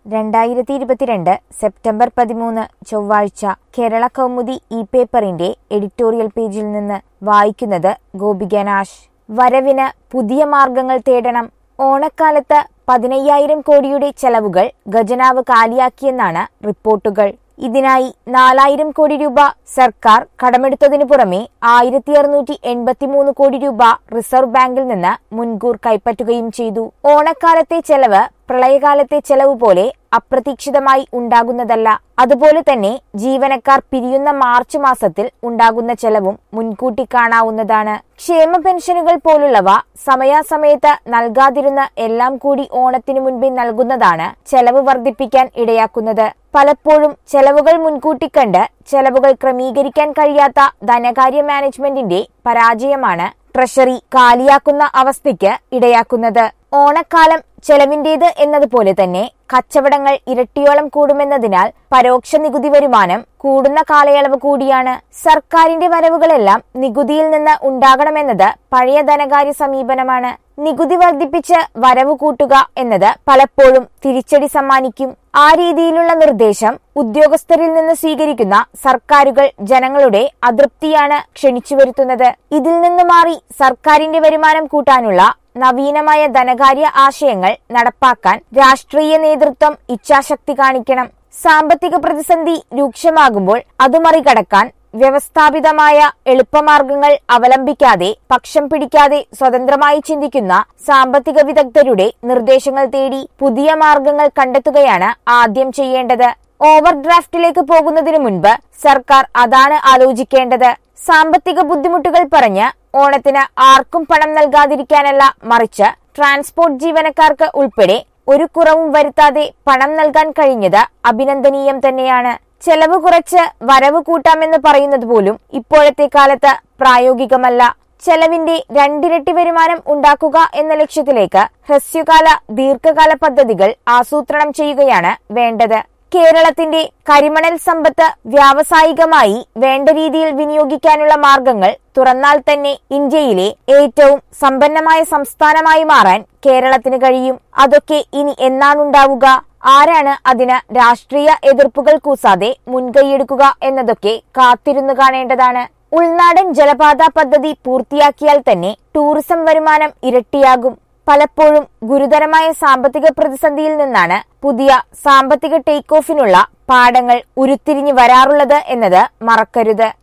രണ്ടായിരത്തി ഇരുപത്തിരണ്ട് സെപ്റ്റംബർ പതിമൂന്ന് ചൊവ്വാഴ്ച കേരള കൗമുദി ഇ പേപ്പറിന്റെ എഡിറ്റോറിയൽ പേജിൽ നിന്ന് വായിക്കുന്നത് ഗോപികനാശ് വരവിന് പുതിയ മാർഗങ്ങൾ തേടണം ഓണക്കാലത്ത് പതിനയ്യായിരം കോടിയുടെ ചെലവുകൾ ഖജനാവ് കാലിയാക്കിയെന്നാണ് റിപ്പോർട്ടുകൾ ഇതിനായി നാലായിരം കോടി രൂപ സർക്കാർ കടമെടുത്തതിനു പുറമെ ആയിരത്തി അറുന്നൂറ്റി എൺപത്തിമൂന്ന് കോടി രൂപ റിസർവ് ബാങ്കിൽ നിന്ന് മുൻകൂർ കൈപ്പറ്റുകയും ചെയ്തു ഓണക്കാലത്തെ ചെലവ് പ്രളയകാലത്തെ ചെലവ് പോലെ അപ്രതീക്ഷിതമായി ഉണ്ടാകുന്നതല്ല അതുപോലെ തന്നെ ജീവനക്കാർ പിരിയുന്ന മാർച്ച് മാസത്തിൽ ഉണ്ടാകുന്ന ചെലവും മുൻകൂട്ടി കാണാവുന്നതാണ് ക്ഷേമ പെൻഷനുകൾ പോലുള്ളവ സമയാസമയത്ത് നൽകാതിരുന്ന എല്ലാം കൂടി ഓണത്തിനു മുൻപേ നൽകുന്നതാണ് ചെലവ് വർദ്ധിപ്പിക്കാൻ ഇടയാക്കുന്നത് പലപ്പോഴും ചെലവുകൾ മുൻകൂട്ടി കണ്ട് ചെലവുകൾ ക്രമീകരിക്കാൻ കഴിയാത്ത ധനകാര്യ മാനേജ്മെന്റിന്റെ പരാജയമാണ് ട്രഷറി കാലിയാക്കുന്ന അവസ്ഥയ്ക്ക് ഇടയാക്കുന്നത് ഓണക്കാലം ചെലവിന്റേത് എന്നതുപോലെ തന്നെ കച്ചവടങ്ങൾ ഇരട്ടിയോളം കൂടുമെന്നതിനാൽ പരോക്ഷ നികുതി വരുമാനം കൂടുന്ന കാലയളവ് കൂടിയാണ് സർക്കാരിന്റെ വരവുകളെല്ലാം നികുതിയിൽ നിന്ന് ഉണ്ടാകണമെന്നത് പഴയ ധനകാര്യ സമീപനമാണ് നികുതി വർദ്ധിപ്പിച്ച് വരവ് കൂട്ടുക എന്നത് പലപ്പോഴും തിരിച്ചടി സമ്മാനിക്കും ആ രീതിയിലുള്ള നിർദ്ദേശം ഉദ്യോഗസ്ഥരിൽ നിന്ന് സ്വീകരിക്കുന്ന സർക്കാരുകൾ ജനങ്ങളുടെ അതൃപ്തിയാണ് ക്ഷണിച്ചു വരുത്തുന്നത് ഇതിൽ നിന്ന് മാറി സർക്കാരിന്റെ വരുമാനം കൂട്ടാനുള്ള നവീനമായ ധനകാര്യ ആശയങ്ങൾ നടപ്പാക്കാൻ രാഷ്ട്രീയ നേതൃത്വം ഇച്ഛാശക്തി കാണിക്കണം സാമ്പത്തിക പ്രതിസന്ധി രൂക്ഷമാകുമ്പോൾ അത് മറികടക്കാൻ വ്യവസ്ഥാപിതമായ എളുപ്പമാർഗങ്ങൾ അവലംബിക്കാതെ പക്ഷം പിടിക്കാതെ സ്വതന്ത്രമായി ചിന്തിക്കുന്ന സാമ്പത്തിക വിദഗ്ധരുടെ നിർദ്ദേശങ്ങൾ തേടി പുതിയ മാർഗങ്ങൾ കണ്ടെത്തുകയാണ് ആദ്യം ചെയ്യേണ്ടത് ഓവർ ഡ്രാഫ്റ്റിലേക്ക് പോകുന്നതിനു മുൻപ് സർക്കാർ അതാണ് ആലോചിക്കേണ്ടത് സാമ്പത്തിക ബുദ്ധിമുട്ടുകൾ പറഞ്ഞ് ഓണത്തിന് ആർക്കും പണം നൽകാതിരിക്കാനല്ല മറിച്ച് ട്രാൻസ്പോർട്ട് ജീവനക്കാർക്ക് ഉൾപ്പെടെ ഒരു കുറവും വരുത്താതെ പണം നൽകാൻ കഴിഞ്ഞത് അഭിനന്ദനീയം തന്നെയാണ് ചെലവ് കുറച്ച് വരവ് കൂട്ടാമെന്ന് പറയുന്നത് പോലും ഇപ്പോഴത്തെ കാലത്ത് പ്രായോഗികമല്ല ചെലവിന്റെ രണ്ടിരട്ടി വരുമാനം ഉണ്ടാക്കുക എന്ന ലക്ഷ്യത്തിലേക്ക് ഹ്രസ്വകാല ദീർഘകാല പദ്ധതികൾ ആസൂത്രണം ചെയ്യുകയാണ് വേണ്ടത് കേരളത്തിന്റെ കരിമണൽ സമ്പത്ത് വ്യാവസായികമായി വേണ്ട രീതിയിൽ വിനിയോഗിക്കാനുള്ള മാർഗങ്ങൾ തുറന്നാൽ തന്നെ ഇന്ത്യയിലെ ഏറ്റവും സമ്പന്നമായ സംസ്ഥാനമായി മാറാൻ കേരളത്തിന് കഴിയും അതൊക്കെ ഇനി എന്നാണുണ്ടാവുക ആരാണ് അതിന് രാഷ്ട്രീയ എതിർപ്പുകൾ കൂസാതെ മുൻകൈയെടുക്കുക എന്നതൊക്കെ കാത്തിരുന്നു കാണേണ്ടതാണ് ഉൾനാടൻ ജലപാത പദ്ധതി പൂർത്തിയാക്കിയാൽ തന്നെ ടൂറിസം വരുമാനം ഇരട്ടിയാകും പലപ്പോഴും ഗുരുതരമായ സാമ്പത്തിക പ്രതിസന്ധിയിൽ നിന്നാണ് പുതിയ സാമ്പത്തിക ടേക്ക് ഓഫിനുള്ള പാഠങ്ങൾ ഉരുത്തിരിഞ്ഞു വരാറുള്ളത് എന്നത് മറക്കരുത്